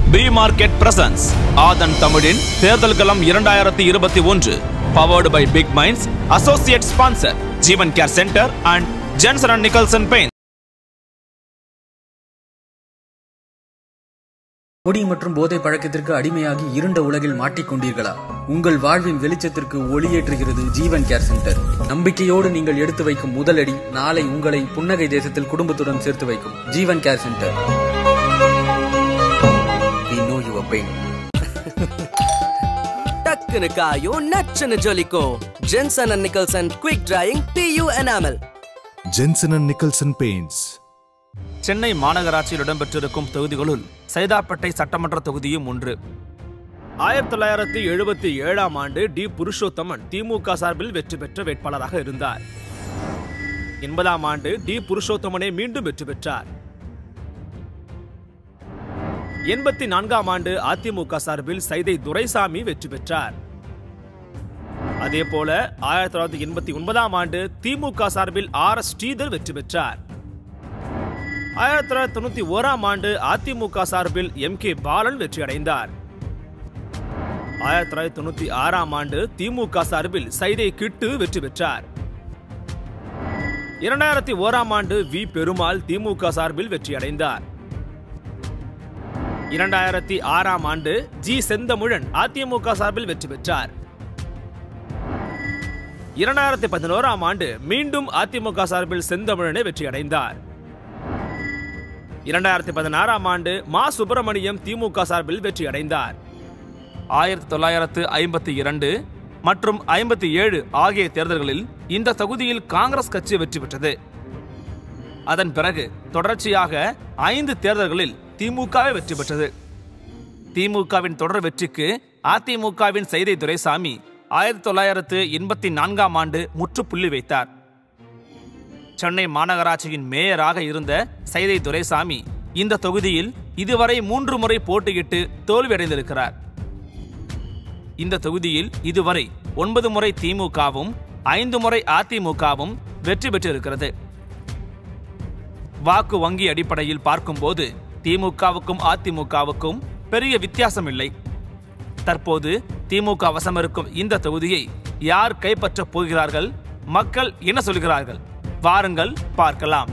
B market presence ஆதன் தமிழின் தேர்தல் களம் இரண்டாயிரத்தி இருபத்தி ஒன்று powered by big minds associate sponsor Jeevan care centre and Jensen and Nicholson paints குடி மற்றும் போதை பழக்கத்திற்கு அடிமையாகி இருண்ட உலகில் மாட்டிக்கொண்டீர்களா உங்கள் வாழ்வின் வெளிச்சத்திற்கு ஒளியேற்றுகிறது ஜீவன் கேர் சென்டர் நம்பிக்கையோடு நீங்கள் எடுத்து வைக்கும் முதலடி நாளை உங்களை புன்னகை தேசத்தில் குடும்பத்துடன் சேர்த்து வைக்கும் Jeevan care centre We know your pain. டக்குனு காயும் நச்சுன்னு ஜொலிக்கும் Jensen and Nicholson quick drying PU enamel Jensen and Nicholson Paints. Chennai மாநகராட்சியில் இடம்பெற்றிருக்கும் தொகுதிகளுள் சைதாப்பேட்டை சட்டமன்ற தொகுதியும் ஒன்று ஆயிரத்தி தொள்ளாயிரத்தி எழுபத்தி ஏழாம் ஆண்டு டி புருஷோத்தமன் திமுக சார்பில் வெற்றி பெற்ற வேட்பாளராக இருந்தார் எண்பதாம் ஆண்டு டி புருஷோத்தமனே மீண்டும் வெற்றி பெற்றார் எண்பத்தி நான்காம் ஆண்டு அதிமுக சார்பில் சைதை துரைசாமி வெற்றி பெற்றார் அதே போல ஆயிரத்தி தொள்ளாயிரத்தி எண்பத்தி ஒன்பதாம் ஆண்டு திமுக சார்பில் ஆர் எஸ் ஸ்ரீதர் வெற்றி பெற்றார் ஆயிரத்தி தொள்ளாயிரத்தி தொண்ணூத்தி ஓராம் ஆண்டு அதிமுக சார்பில் எம் கே பாலன் வெற்றி அடைந்தார் ஆயிரத்தி தொள்ளாயிரத்தி தொண்ணூத்தி ஆறாம் ஆண்டு திமுக சார்பில் சைதை கிட்டு வெற்றி பெற்றார் இரண்டாயிரத்தி ஓராம் ஆண்டு வி பெருமாள் திமுக சார்பில் வெற்றி அடைந்தார் இரண்டாயிரத்தி ஆறாம் ஆண்டு ஜி செந்தமிழன் அதிமுக சார்பில் வெற்றி பெற்றார் இரண்டாயிரத்தி பதினோராம் ஆண்டு மீண்டும் அதிமுக சார்பில் செந்தமிழனே வெற்றி அடைந்தார் இரண்டாயிரத்தி பதினாறாம் ஆண்டு மா சுப்பிரமணியம் திமுக சார்பில் வெற்றி அடைந்தார் ஆயிரத்தி தொள்ளாயிரத்து ஐம்பத்தி இரண்டு மற்றும் ஐம்பத்தி ஏழு ஆகிய தேர்தல்களில் இந்த தொகுதியில் காங்கிரஸ் கட்சி வெற்றி பெற்றது அதன் பிறகு தொடர்ச்சியாக ஐந்து தேர்தல்களில் திமுகவே வெற்றி பெற்றது திமுகவின் தொடர் வெற்றிக்கு அதிமுகவின் செய்தி துரைசாமி ஆயிரத்தி தொள்ளாயிரத்து எண்பத்தி நான்காம் ஆண்டு முற்றுப்புள்ளி வைத்தார் சென்னை மாநகராட்சியின் மேயராக இருந்த சைதை துரைசாமி இந்த தொகுதியில் இதுவரை மூன்று முறை போட்டியிட்டு தோல்வியடைந்திருக்கிறார் இந்த தொகுதியில் இதுவரை ஒன்பது முறை திமுகவும் ஐந்து முறை அதிமுகவும் வெற்றி பெற்றிருக்கிறது வாக்கு வங்கி அடிப்படையில் பார்க்கும்போது திமுகவுக்கும் அதிமுகவுக்கும் பெரிய வித்தியாசம் இல்லை தற்போது திமுக வசம் இருக்கும் இந்த தொகுதியை யார் கைப்பற்றப் போகிறார்கள் மக்கள் என்ன சொல்கிறார்கள் வாருங்கள் பார்க்கலாம்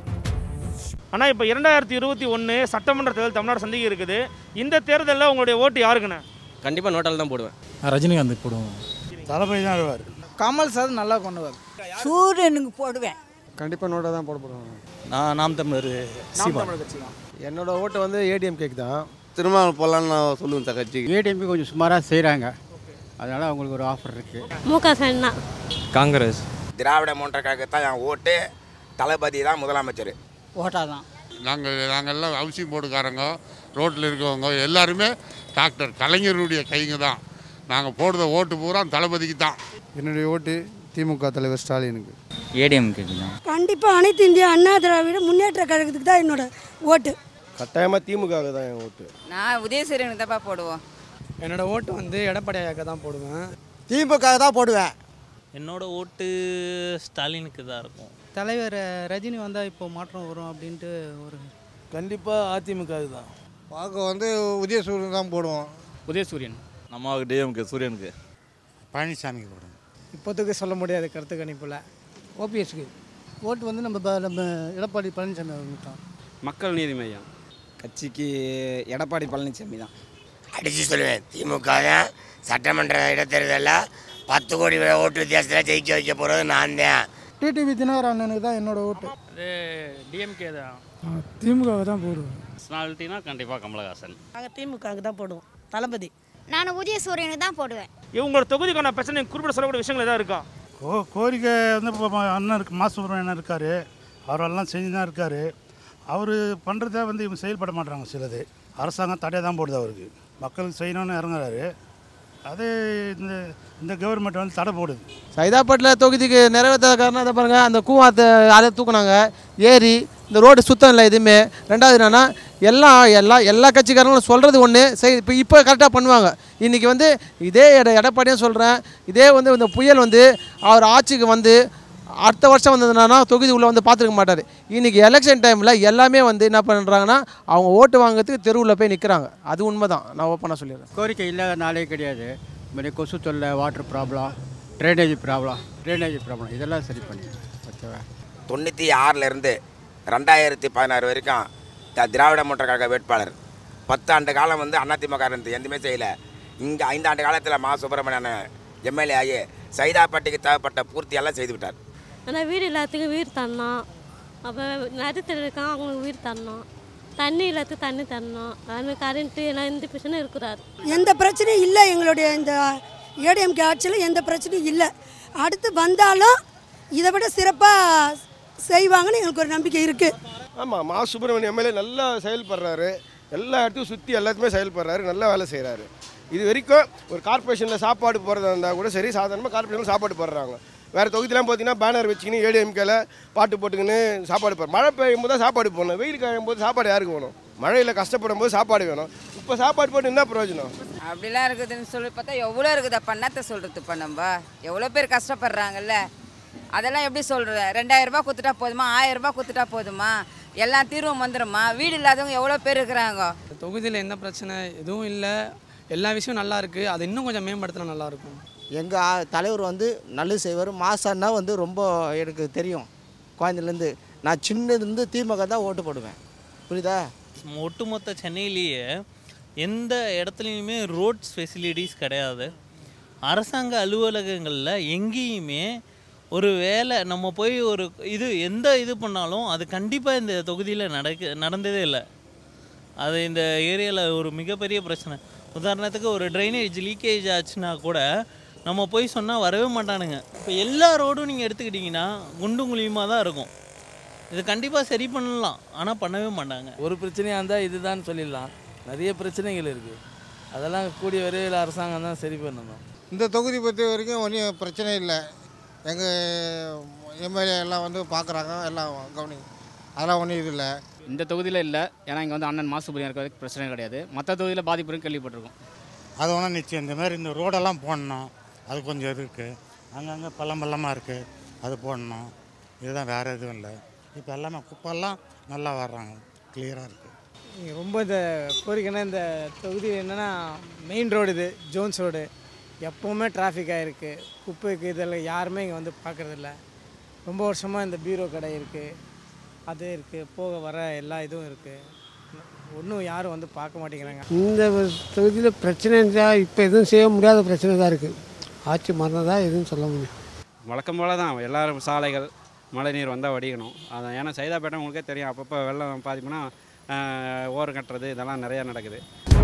ஆனால் இப்போ இரண்டாயிரத்தி இருபத்தி ஒன்று சட்டமன்ற தேர்தல் தமிழ்நாடு சந்திக்க இருக்குது இந்த தேர்தலில் உங்களுடைய ஓட்டு யாருக்குண்ணே கண்டிப்பா நோட்டால் தான் போடுவேன் ரஜினிகாந்த் போடுவோம் தளபதி தான் வருவார் கமல் சார் நல்லா கொண்டு வர சூரியனுக்கு போடுவேன் கண்டிப்பாக நோட்டாக தான் போட போடுவாங்க நான் நாம் தமிழர் சீமா என்னோட ஓட்டு வந்து ஏடிஎம் கேக் தான் திரும்ப போடலான்னு நான் சொல்லுவேன் சார் கட்சிக்கு ஏடிஎம்பி கொஞ்சம் சுமாராக செய்கிறாங்க அதனால் அவங்களுக்கு ஒரு ஆஃபர் இருக்குது முக சன்னா காங்கிரஸ் திராவிட முன்னேற்ற கழகத்தான் என் ஓட்டு தளபதி தான் முதலமைச்சர் ஓட்டா தான் நாங்கள் நாங்கள்லாம் ஹவுசிங் போர்டுக்காரங்க ரோட்டில் இருக்கவங்க எல்லாருமே டாக்டர் கலைஞருடைய கைங்க தான் நாங்கள் போடுற ஓட்டு பூரா தளபதிக்கு தான் என்னுடைய ஓட்டு திமுக தலைவர் ஸ்டாலினுக்கு ஏடிஎம் கேட்குதான் கண்டிப்பாக அனைத்து இந்திய அண்ணா திராவிட முன்னேற்ற கழகத்துக்கு தான் என்னோட ஓட்டு கட்டாயமாக திமுக தான் என் ஓட்டு நான் உதயசூரியனுக்கு தான்ப்பா போடுவோம் என்னோட ஓட்டு வந்து எடப்பாடியாக்க தான் போடுவேன் திமுக தான் போடுவேன் என்னோட ஓட்டு ஸ்டாலினுக்கு தான் இருக்கும் தலைவர் ரஜினி வந்தால் இப்போ மாற்றம் வரும் அப்படின்ட்டு ஒரு கண்டிப்பாக அதிமுக தான் பார்க்க வந்து உதயசூரியன் தான் போடுவோம் உதயசூரியன் நம்ம டிஎம்கே சூரியனுக்கு பழனிசாமிக்கு போடுறோம் இப்போதைக்கு சொல்ல முடியாது கருத்து கணிப்பில் ஓபிஎஸ்க்கு ஓட்டு வந்து நம்ம ப- நம்ம எடப்பாடி பழனிசாமி அவர்களுக்கு தான் மக்கள் நீதி மையம் கட்சிக்கு எடப்பாடி பழனிசாமி தான் அடிச்சு சொல்லுவேன் திமுக தான் சட்டமன்ற இடைத்தேர்தலில் பத்து கோடி ஓட்டு வித்தியாசத்தில் ஜெயிக்க வைக்க போகிறது நான் தான் டிடிவி தினகர் அண்ணனுக்கு தான் என்னோட ஓட்டு அது டிஎம்கே தான் திமுக தான் போடுவேன் பர்சனாலிட்டினா கண்டிப்பாக கமலஹாசன் நாங்கள் திமுகவுக்கு தான் போடுவோம் தளபதி நான் உதயசூரியனுக்கு தான் போடுவேன் இவங்களோட தொகுதிக்கான பிரச்சனை குறிப்பிட சொல்லக்கூடிய விஷயங்கள் ஏதாவது இருக்கா கோ கோரிக்கை வந்து இப்போ அண்ணன் இருக்கு மா சுப்பிரமணியன் இருக்கார் அவரெல்லாம் செஞ்சு தான் இருக்கார் அவர் பண்ணுறத வந்து இவங்க செயல்பட மாட்டாங்க சிலது அரசாங்கம் தடையாக தான் போடுது அவருக்கு மக்களுக்கு செய்யணும்னு இறங்குறாரு அது இந்த இந்த கவர்மெண்ட் வந்து தடை போடுது சைதாப்பேட்டில் தொகுதிக்கு நிறைவேற்றாத காரணம் அதை பாருங்கள் அந்த கூவாத்தை அதை தூக்குனாங்க ஏரி இந்த ரோடு சுத்தம் இல்லை எதுவுமே ரெண்டாவது என்னென்னா எல்லாம் எல்லா எல்லா கட்சிக்காரங்களும் சொல்கிறது ஒன்று செய் இப்போ இப்போ கரெக்டாக பண்ணுவாங்க இன்றைக்கி வந்து இதே எட எடப்பாடியும் சொல்கிறேன் இதே வந்து இந்த புயல் வந்து அவர் ஆட்சிக்கு வந்து அடுத்த வருஷம் வந்ததுனா தொகுதி உள்ளே வந்து பார்த்துருக்க மாட்டார் இன்றைக்கி எலெக்ஷன் டைமில் எல்லாமே வந்து என்ன பண்ணுறாங்கன்னா அவங்க ஓட்டு வாங்குறதுக்கு தெருவில் போய் நிற்கிறாங்க அது உண்மை தான் நான் ஓப்பனாக சொல்லிடுறேன் கோரிக்கை இல்லாத நாளே கிடையாது இந்த மாதிரி கொசு தொல்லை water problem drainage problem drainage problem இதெல்லாம் சரி பண்ணி ஓகேவா தொண்ணூற்றி ஆறிலிருந்து ரெண்டாயிரத்தி பதினாறு வரைக்கும் த- திராவிட முன்னேற்ற கழக வேட்பாளர் பத்து ஆண்டு காலம் வந்து அதிமுக இருந்து எதுவுமே செய்யலை இங்கே ஐந்தாண்டு காலத்தில் மா சுப்பிரமணியன் எம்எல்ஏ ஆகி சைதாப்பட்டிக்கு தேவைப்பட்ட பூர்த்தி எல்லாம் செய்து விட்டார் ஆனால் வீடு எல்லாத்துக்கும் வீடு தரணும் அப்போ நடுத்தர இருக்கான் அவங்களுக்கு வீடு தரணும் தண்ணி எல்லாத்துக்கும் தண்ணி தரணும் அதுமாதிரி கரண்ட்டு எல்லாம் எந்த பிரச்சனையும் இருக்கிறாரு எந்த பிரச்சனையும் இல்லை எங்களுடைய இந்த ஏடிஎம்கே ஆட்சியில் எந்த பிரச்சனையும் இல்லை அடுத்து வந்தாலும் இதை விட சிறப்பாக செய்வாங்கன்னு எங்களுக்கு ஒரு நம்பிக்கை இருக்குது ஆமாம் மா சுப்பிரமணியம் எம்எல்ஏ நல்லா செயல்படுறாரு எல்லா இடத்தையும் சுற்றி எல்லாத்துமே செயல்படுறாரு நல்லா வேலை செய்கிறாரு இது வரைக்கும் ஒரு கார்ப்பரேஷனில் சாப்பாடு போகிறதா இருந்தால் கூட சரி சாதாரணமாக கார்ப்பரேஷனில் சாப்பாடு போடுறாங்க வேறு தொகுதியெலாம் பார்த்தீங்கன்னா பேனர் வச்சுக்கின்னு ஏடிஎம்கேல பாட்டு போட்டுக்கின்னு சாப்பாடு போடுற மழை பெய்யும் போது தான் சாப்பாடு போடணும் வெயில் காயும் போது சாப்பாடு யாருக்கு வேணும் மழையில் கஷ்டப்படும் போது சாப்பாடு வேணும் இப்போ சாப்பாடு போட்டு என்ன பிரயோஜனம் அப்படிலாம் இருக்குதுன்னு சொல்லி பார்த்தா எவ்வளோ இருக்குது அப்போ என்னத்த சொல்கிறதுப்பா நம்ம எவ்வளோ பேர் கஷ்டப்படுறாங்கல்ல அதெல்லாம் எப்படி சொல்கிறது ரெண்டாயிரம் ரூபாய் கொடுத்துட்டா போதுமா ஆயிரம் ரூபாய் கொடுத்துட்டா போதுமா எல்லாம் தீர்வும் வந்துடுமா வீடு இல்லாதவங்க எவ்வளோ பேர் இருக்கிறாங்க தொகுதியில் எந்த பிரச்சனை எதுவும் இல்லை எல்லா விஷயம் நல்லா இருக்குது அது இன்னும் கொஞ்சம் மேம்படுத்தினா நல்லா இருக்கும் எங்கள் தலைவர் வந்து நல்லது செய்வார் மாசான்னா வந்து ரொம்ப எனக்கு தெரியும் குழந்தைலேருந்து நான் சின்னதுலேருந்து திமுக தான் ஓட்டு போடுவேன் புரியுதா ஒட்டுமொத்த சென்னையிலேயே எந்த இடத்துலையுமே ரோட்ஸ் ஃபெசிலிட்டிஸ் கிடையாது அரசாங்க அலுவலகங்களில் எங்கேயுமே ஒரு வேலை நம்ம போய் ஒரு இது எந்த இது பண்ணாலும் அது கண்டிப்பாக இந்த தொகுதியில் நடக்க நடந்ததே இல்லை அது இந்த ஏரியாவில் ஒரு மிகப்பெரிய பிரச்சனை உதாரணத்துக்கு ஒரு ட்ரைனேஜ் லீக்கேஜ் ஆச்சுன்னா கூட நம்ம போய் சொன்னால் வரவே மாட்டானுங்க இப்போ எல்லா ரோடும் நீங்கள் எடுத்துக்கிட்டிங்கன்னா குண்டும் குழியுமாக தான் இருக்கும் இது கண்டிப்பாக சரி பண்ணலாம் ஆனால் பண்ணவே மாட்டாங்க ஒரு பிரச்சனையாக இருந்தால் இதுதான் சொல்லிடலாம் நிறைய பிரச்சனைகள் இருக்குது அதெல்லாம் கூடிய விரைவில் அரசாங்கம் தான் சரி பண்ணணும் இந்த தொகுதி பொறுத்த வரைக்கும் ஒன்றும் பிரச்சனை இல்லை எங்கள் எம்எல்ஏ எல்லாம் வந்து பார்க்குறாங்க எல்லாம் கவனி அதெல்லாம் ஒன்றும் இது இல்லை இந்த தொகுதியில் இல்லை ஏன்னா இங்கே வந்து அண்ணன் மாசுபுரியம் இருக்கிறதுக்கு பிரச்சனை கிடையாது மற்ற தொகுதியில் பாதிப்பு இருக்குன்னு கேள்விப்பட்டிருக்கோம் அது ஒன்றும் நிச்சயம் இந்த மாதிரி இந்த ரோடெல்லாம் போடணும் அது கொஞ்சம் இருக்குது அங்கங்கே பள்ளம் பள்ளமாக இருக்குது அது போடணும் இதுதான் வேறு எதுவும் இல்லை இப்போ எல்லாமே குப்பெல்லாம் நல்லா வர்றாங்க கிளியராக இருக்குது இங்க ரொம்ப இந்த கோரிக்கைன்னா இந்த தொகுதி என்னென்னா மெயின் ரோடு இது ஜோன்ஸ் ரோடு எப்போவுமே டிராஃபிக் ஆகிருக்கு குப்பைக்கு இதெல்லாம் யாருமே இங்கே வந்து பார்க்குறதில்ல ரொம்ப வருஷமாக இந்த பீரோ கடை இருக்குது அது இருக்குது போக வர எல்லா இதுவும் இருக்குது ஒன்றும் யாரும் வந்து பார்க்க மாட்டேங்கிறாங்க இந்த தொகுதியில் பிரச்சனை இருந்தால் இப்போ எதுவும் செய்ய முடியாத பிரச்சனை தான் இருக்குது ஆட்சி மறந்ததா எதுவும் சொல்ல முடியும் வழக்கம் போல தான் எல்லாரும் சாலைகள் மழைநீர் வந்தால் வடிக்கணும் அது ஏன்னா சைதாப்பேட்டை உங்களுக்கே தெரியும் அப்பப்போ வெள்ளம் பாதிப்புனா ஓரம் கட்டுறது இதெல்லாம் நிறையா நடக்குது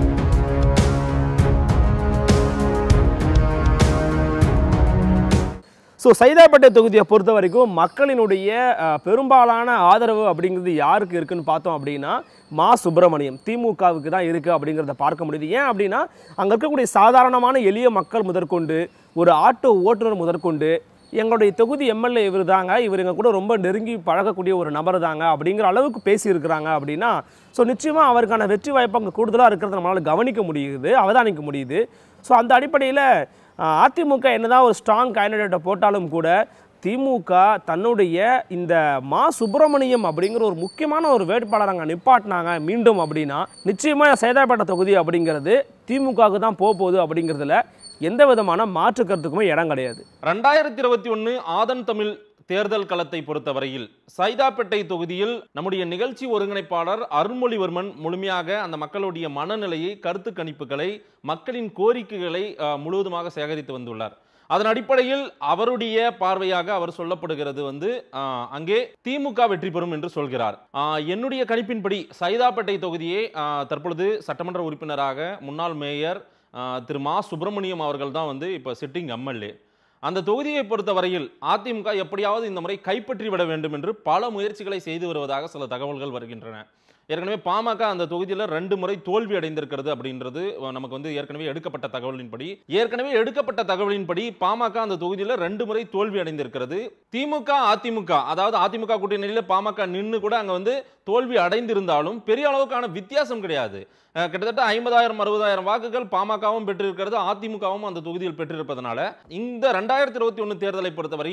ஸோ சைதாப்பேட்டை தொகுதியை பொறுத்த வரைக்கும் மக்களினுடைய அஹ், பெரும்பாலான ஆதரவு அப்படிங்கிறது யாருக்கு இருக்குன்னு பார்த்தோம் அப்படின்னா மா சுப்பிரமணியம் திமுகவுக்கு தான் இருக்குது அப்படிங்கிறத பார்க்க முடியுது ஏன் அப்படின்னா அங்கே இருக்கக்கூடிய சாதாரணமான எளிய மக்கள் முதற்கொண்டு ஒரு ஆட்டோ ஓட்டுநர் முதற்கொண்டு எங்களுடைய தொகுதி எம்எல்ஏ இவர் தாங்க இவர் எங்கள் கூட ரொம்ப நெருங்கி பழகக்கூடிய ஒரு நபர் தாங்க அப்படிங்கிற அளவுக்கு பேசியிருக்கிறாங்க அப்படின்னா ஸோ நிச்சயமாக அவருக்கான வெற்றி வாய்ப்பு அங்கே கூடுதலாக இருக்கிறத நம்மளால் கவனிக்க முடியுது அவதானிக்க முடியுது ஸோ அந்த அடிப்படையில் ஆஹ் அதிமுக என்னதான் ஒரு ஸ்ட்ராங் கேண்டிடேட்டை போட்டாலும் கூட திமுக தன்னுடைய இந்த மா சுப்பிரமணியம் அப்படிங்கிற ஒரு முக்கியமான ஒரு வேட்பாளர் அங்கே நிப்பாட்டினாங்க மீண்டும் அப்படின்னா நிச்சயமாக சேதாப்பேட்டை தொகுதி அப்படிங்கிறது திமுகவுக்கு தான் போக போகுது அப்படிங்கிறதுல எந்த விதமான மாற்று கருத்துக்குமே இடம் கிடையாது ரெண்டாயிரத்தி இருபத்தி ஒன்று ஆதன் தமிழ் தேர்தல் களத்தை பொறுத்தவரையில் சைதாப்பேட்டை தொகுதியில் நம்முடைய நிகழ்ச்சி ஒருங்கிணைப்பாளர் அருள்மொழிவர்மன் முழுமையாக அந்த மக்களுடைய மனநிலையை கருத்து கணிப்புகளை மக்களின் கோரிக்கைகளை அஹ், முழுவதுமாக சேகரித்து வந்துள்ளார் அதன் அடிப்படையில் அவருடைய பார்வையாக அவர் சொல்லப்படுகிறது வந்து அஹ், அங்கே திமுக வெற்றி பெறும் என்று சொல்கிறார் அஹ், என்னுடைய கணிப்பின்படி சைதாப்பேட்டை தொகுதியை அஹ், தற்பொழுது சட்டமன்ற உறுப்பினராக முன்னாள் மேயர் அஹ், திரு மா சுப்பிரமணியம் அவர்கள் தான் வந்து இப்போ சிட்டிங் எம்எல்ஏ அந்த தொகுதியை பொறுத்தவரையில் அதிமுக எப்படியாவது இந்த முறை கைப்பற்றி விட வேண்டும் என்று பல முயற்சிகளை செய்து வருவதாக சில தகவல்கள் வருகின்றன ஏற்கனவே பாமக அந்த தொகுதியில் ரெண்டு முறை தோல்வி அடைந்திருக்கிறது அப்படின்றது அஹ், நமக்கு வந்து ஏற்கனவே எடுக்கப்பட்ட தகவலின்படி ஏற்கனவே எடுக்கப்பட்ட தகவலின்படி பாமக அந்த தொகுதியில் ரெண்டு முறை தோல்வி அடைந்திருக்கிறது திமுக அதிமுக அதாவது அதிமுக கூட்டணியில் பாமக நின்று கூட அங்கே வந்து தோல்வி அடைந்திருந்தாலும் பெரிய அளவுக்கான வித்தியாசம் கிடையாது அஹ், கிட்டத்தட்ட ஐம்பதாயிரம் அறுபதாயிரம் வாக்குகள் பாமகவும் பெற்றிருக்கிறது அதிமுகவும் அந்த தொகுதியில் பெற்றிருப்பதனால இந்த ரெண்டாயிரத்தி இருபத்தி ஒன்று தேர்தலை பொறுத்தவரையில்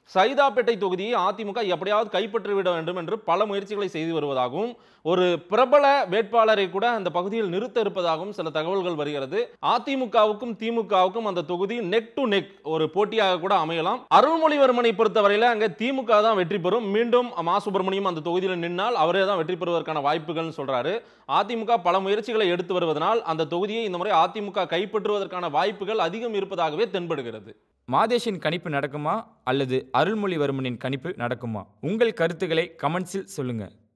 சைதாப்பேட்டை தொகுதியை அதிமுக எப்படியாவது கைப்பற்றிவிட வேண்டும் என்று பல முயற்சிகளை செய்து வருவதாகவும் ஒரு பிரபல வேட்பாளரை கூட அந்த பகுதியில் நிறுத்த இருப்பதாகவும் சில தகவல்கள் வருகிறது அதிமுகவுக்கும் திமுகவுக்கும் அந்த தொகுதி நெக் டு நெக் ஒரு போட்டியாக கூட அமையலாம் அருள்மொழிவர்மனை பொறுத்தவரையில அங்க திமுக தான் வெற்றி பெறும் மீண்டும் மா சுப்பிரமணியம் அந்த தொகுதியில் நின்னால் அவரே தான் வெற்றி பெறுவதற்கான வாய்ப்புகள்னு சொல்றாரு அதிமுக பல முயற்சிகளை எடுத்து வருவதனால் அந்த தொகுதியை இந்த முறை அதிமுக கைப்பற்றுவதற்கான வாய்ப்புகள் அதிகம் இருப்பதாகவே தென்படுகிறது மாதேஷின் கணிப்பு நடக்குமா அல்லது அருள்மொழிவர்மனின் கணிப்பு நடக்குமா உங்கள் கருத்துக்களை கமெண்ட்ஸில் சொல்லுங்கள்